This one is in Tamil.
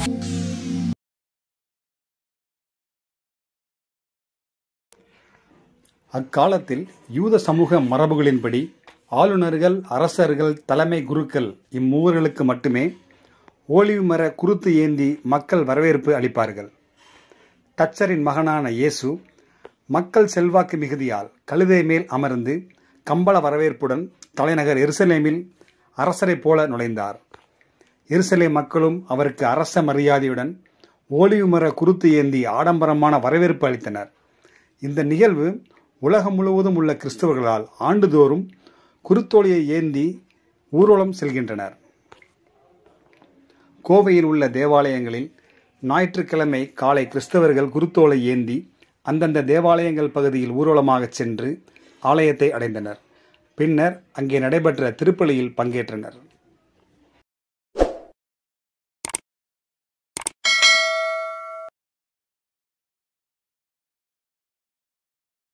அக்காலத்தில் யூத சமூக மரபுகளின்படி ஆளுநர்கள் அரசர்கள் தலைமை குருக்கள் இம்மூவர்களுக்கு மட்டுமே ஓலிவு மர குருத்து ஏந்தி மக்கள் வரவேற்பு அளிப்பார்கள் தச்சரின் மகனான இயேசு மக்கள் செல்வாக்கு மிகுதியால் கழுதை மேல் அமர்ந்து கம்பள வரவேற்புடன் தலைநகர் எருசலேமில் அரசரைப் போல நுழைந்தார் எருசலேம் மக்களும் அவருக்கு அரச மரியாதையுடன் ஓலிவு மர குருத்து ஏந்தி ஆடம்பரமான வரவேற்பு அளித்தனர் இந்த நிகழ்வு உலகம் முழுவதும் உள்ள கிறிஸ்தவர்களால் ஆண்டுதோறும் குருத்தோலையை ஏந்தி ஊர்வலம் செல்கின்றனர் கோவையில் உள்ள தேவாலயங்களில் ஞாயிற்றுக்கிழமை காலை கிறிஸ்தவர்கள் குருத்தோலை ஏந்தி அந்தந்த தேவாலயங்கள் பகுதியில் ஊர்வலமாகச் சென்று ஆலயத்தை அடைந்தனர் பின்னர் அங்கே நடைபெற்ற திருப்பலியில் பங்கேற்றனர்